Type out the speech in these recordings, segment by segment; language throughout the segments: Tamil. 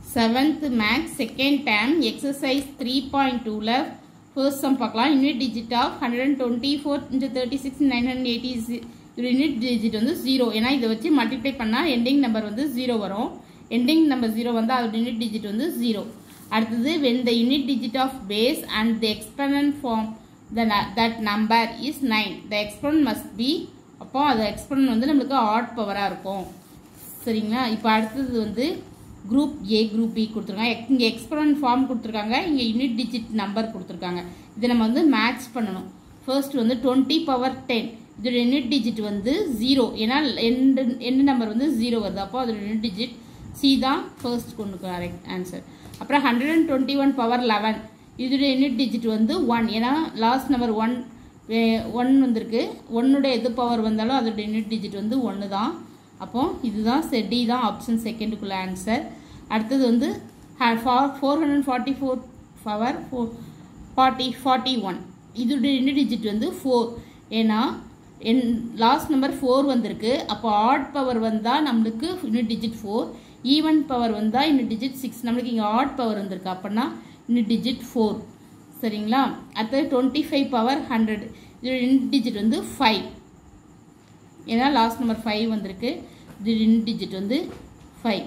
seventh maths second term exercise three point டூவில் ஃபர்ஸ்ட் சம் பார்க்கலாம் unit digit of hundred and twenty four into thirty six nine hundred eighty unit digit வந்து ஜீரோ ஏன்னா இதை வச்சு மல்டிப்ளை பண்ணால் எண்டிங் நம்பர் வந்து ஜீரோ வரும் எண்டிங் நம்பர் ஜீரோ வந்து அதோட யூனிட் டிஜிட் வந்து ஜீரோ அடுத்தது when the unit digit of base and the exponent form the that number is nine the exponent must be அப்போ அது எக்ஸ்பனன்ட் வந்து நம்மளுக்கு ஆட் பவராக இருக்கும் சரிங்களா இப்போ அடுத்தது வந்து குரூப் ஏ குரூப் பி கொடுத்துருக்காங்க இங்கே எக்ஸ்பரன் ஃபார்ம் கொடுத்துருக்காங்க இங்கே யூனிட் டிஜிட் நம்பர் கொடுத்துருக்காங்க இதை நம்ம வந்து மேட்ச் பண்ணணும் ஃபர்ஸ்ட் வந்து டுவெண்ட்டி பவர் டென் இதோட யூனிட் டிஜிட் வந்து ஜீரோ ஏன்னா எண்டு எண்டு நம்பர் வந்து ஜீரோ வருது அப்போ அதோட யூனிட் டிஜிட் சி தான் ஃபர்ஸ்ட் கொண்டு கரெக்ட் ஆன்சர் அப்புறம் hundred and twenty one power eleven இதோட யூனிட் டிஜிட் வந்து ஒன் ஏன்னா லாஸ்ட் நம்பர் ஒன் ஒன் வந்திருக்கு ஒன்னுடைய எது பவர் வந்தாலும் அதோட யூனிட் டிஜிட் வந்து ஒன்று தான் அப்போ இதுதான் டி தான் ஆப்ஷன் செகண்டுக்குள்ள ஆன்சர் அடுத்தது வந்து four hundred forty four power four forty forty one இதோட ரெண்டு டிஜிட் வந்து ஃபோர் ஏன்னா என் லாஸ்ட் நம்பர் ஃபோர் வந்திருக்கு அப்போ ஆட் பவர் வந்தால் நம்மளுக்கு unit digit four even power வந்தால் யூனிட் டிஜிட் சிக்ஸ் நம்மளுக்கு இங்கே ஆட் பவர் வந்திருக்கு அப்படின்னா யூனிட் டிஜிட் ஃபோர் சரிங்களா அடுத்தது டுவெண்ட்டி ஃபைவ் பவர் ஹண்ட்ரட் இதோட யூனிட் டிஜிட் வந்து ஃபைவ் ஏன்னா லாஸ்ட் நம்பர் ஃபைவ் வந்திருக்கு இது யூனிட் டிஜிட் வந்து ஃபைவ்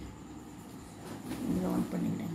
இதில் ஒன் பண்ணிவிட்டேன்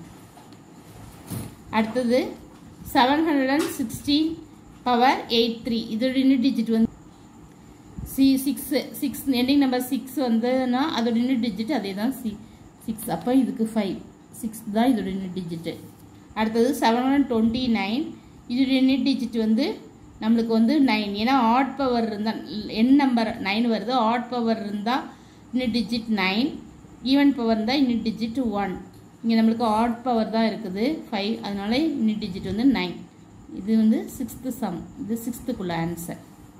அடுத்தது seven hundred and sixteen power eight three இதோட யூனிட் டிஜிட் வந்து C six six ending number six வந்ததுன்னா அதோட யூனிட் டிஜிட் அதே தான் சி சிக்ஸ் அப்போ இதுக்கு ஃபைவ் சிக்ஸ் தான் இதோட யூனிட் டிஜிட்டு அடுத்தது செவன் ஹண்ட்ரட் டுவெண்ட்டி நைன் இதோட யூனிட் டிஜிட் வந்து நம்மளுக்கு வந்து நைன் ஏன்னா ஆட் பவர் இருந்தால் என் நம்பர் நைன் வருது ஆட் பவர் இருந்தால் unit digit nine even power இருந்தால் யூனிட் டிஜிட் ஒன் இங்கே நம்மளுக்கு ஆட் பவர் தான் இருக்குது ஃபைவ் அதனால யூனிட் டிஜிட் வந்து நைன் இது வந்து சிக்ஸ்த்து சம் இது சிக்ஸ்த்துக்குள்ள ஆன்சர்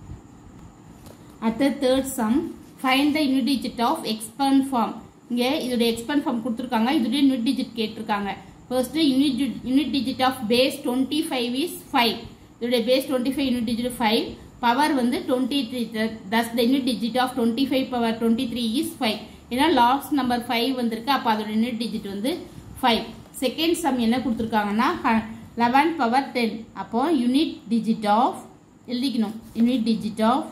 அடுத்த third sum find the unit digit of exponent form இங்கே இதோட எக்ஸ்பன் ஃபார்ம் கொடுத்துருக்காங்க இதோட யூனிட் டிஜிட் கேட்டிருக்காங்க first unit unit digit of base twenty five is five இதோடைய base twenty five unit digit five power வந்து twenty three thus the unit digit of twenty five power twenty three is five ஏன்னா லாஸ்ட் நம்பர் ஃபைவ் வந்திருக்கு அப்போ அதோட யூனிட் டிஜிட் வந்து ஃபைவ் செகண்ட் சம் என்ன கொடுத்துருக்காங்கன்னா லெவன் பவர் டென் அப்போ யூனிட் டிஜிட் ஆஃப் எழுதிக்கணும் unit digit of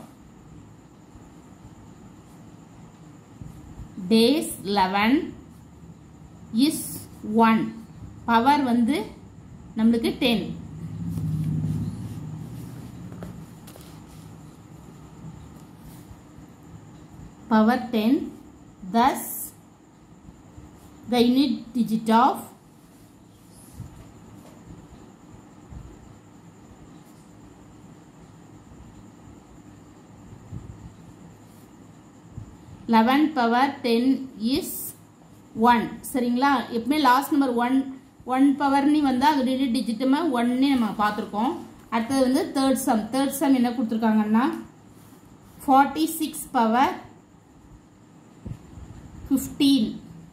base eleven is one power வந்து நம்மளுக்கு ten power 10 thus the unit digit of eleven power ten is one சரிங்களா எப்பவுமே லாஸ்ட் நம்பர் ஒன் ஒன் பவர்னு வந்தால் அதோட யூனிட் டிஜிட்டுமே ஒன்னே நம்ம பார்த்துருக்கோம் அடுத்தது வந்து தேர்ட் சம் தேர்ட் சம் என்ன கொடுத்துருக்காங்கன்னா ஃபார்ட்டி சிக்ஸ் பவர் ஃபிஃப்டீன்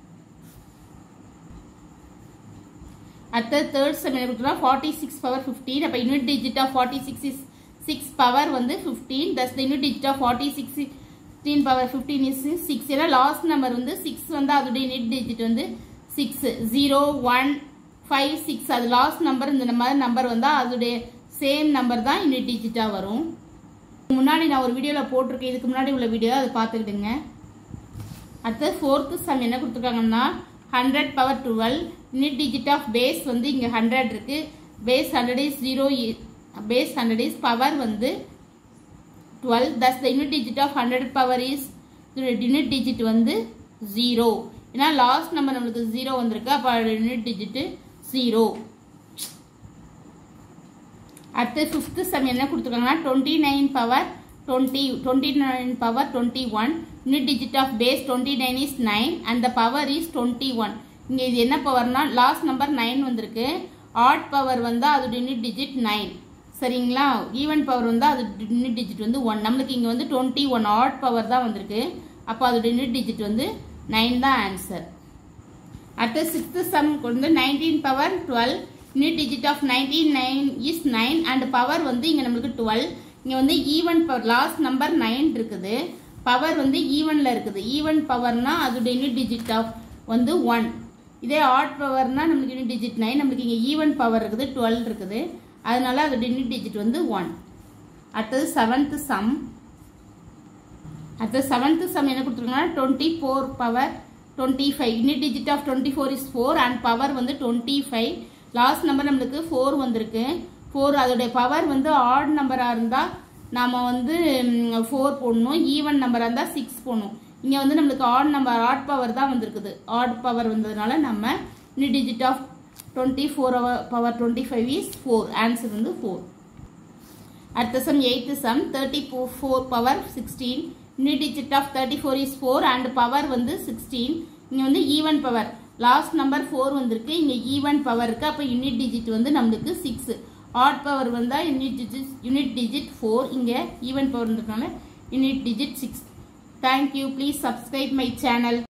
அடுத்த தேர்ட் செம் என்ன கொடுத்துருக்கோம் ஃபார்ட்டி சிக்ஸ் பவர் ஃபிஃப்டீன் அப்போ unit digit of forty six is six power வந்து fifteen thus the unit digit of forty six fifteen power fifteen is six ஏன்னா லாஸ்ட் நம்பர் வந்து சிக்ஸ் வந்து அதோட யூனிட் டிஜிட் வந்து six zero one five six அது லாஸ்ட் நம்பர் இந்த மாதிரி நம்பர் வந்தால் அதோடைய சேம் நம்பர் தான் யூனிட் டிஜிட்டாக வரும் முன்னாடி நான் ஒரு வீடியோவில் போட்டிருக்கேன் இதுக்கு முன்னாடி உள்ள வீடியோ அதை பார்த்துக்கிடுங்க அடுத்தது ஃபோர்த்து சம் என்ன கொடுத்துருக்காங்கன்னா hundred power twelve unit digit of base வந்து இங்கே ஹண்ட்ரட் இருக்கு base hundred is zero base hundred is power வந்து twelve thus the unit digit of hundred power is unit digit வந்து ஜீரோ ஏன்னா லாஸ்ட் நம்பர் நம்மளுக்கு ஜீரோ வந்திருக்கு அப்போ யூனிட் டிஜிட் ஜீரோ அடுத்து ஃபிஃப்த்து சம் என்ன கொடுத்துருக்காங்கன்னா twenty nine power twenty twenty nine power twenty one unit digit of base twenty nine is nine and the power is twenty one இங்கே இது என்ன பவர்னா லாஸ்ட் நம்பர் நைன் வந்திருக்கு ஆட் பவர் வந்தால் அதோட யூனிட் டிஜிட் நைன் சரிங்களா ஈவன் பவர் வந்தால் அது யூனிட் டிஜிட் வந்து ஒன் நம்மளுக்கு இங்கே வந்து டுவெண்ட்டி ஒன் ஆட் பவர் தான் வந்திருக்கு அப்போ அதோட யூனிட் டிஜிட் வந்து நைன் தான் ஆன்சர் அடுத்த சிக்ஸ்த்து சம் வந்து nineteen power twelve unit digit of nineteen nine is nine and power வந்து இங்கே நம்மளுக்கு டுவெல் இங்கே வந்து even power last number nine இருக்குது பவர் வந்து ஈவனில் இருக்குது ஈவன் பவர்னா அதோட யூனிட் டிஜிட் ஆஃப் வந்து ஒன் இதே ஆட் பவர்னா நம்மளுக்கு யூனிட் டிஜிட் நைன் நம்மளுக்கு இங்கே ஈவன் பவர் இருக்குது டுவெல் இருக்குது அதனால அதோட யூனிட் டிஜிட் வந்து ஒன் அடுத்தது செவன்த் சம் அடுத்தது செவன்த் சம் என்ன கொடுத்துருக்காங்கன்னா twenty four power twenty five unit digit of twenty four is four and power வந்து டுவெண்ட்டி ஃபைவ் லாஸ்ட் நம்பர் நம்மளுக்கு ஃபோர் வந்திருக்கு ஃபோர் அதோடைய பவர் வந்து ஆட் நம்பராக இருந்தால் நாம் வந்து ஃபோர் போடணும் ஈவன் நம்பராக இருந்தால் சிக்ஸ் போடணும் இங்கே வந்து நம்மளுக்கு ஆட் நம்பர் ஆட் பவர் தான் வந்திருக்குது ஆட் பவர் வந்ததுனால நம்ம unit digit of twenty four power twenty five is four answer வந்து ஃபோர் அடுத்த sum eighth sum thirty four power sixteen unit digit of thirty four is four and power வந்து சிக்ஸ்டீன் இங்கே வந்து even power last number four வந்திருக்கு இங்கே ஈவன் பவர் இருக்குது அப்போ யூனிட் டிஜிட் வந்து நம்மளுக்கு சிக்ஸ் ஆட் பவர் வந்தால் unit digit unit digit four இங்கே ஈவன் பவர் இருக்கிறதுனால unit digit six thank you please subscribe my channel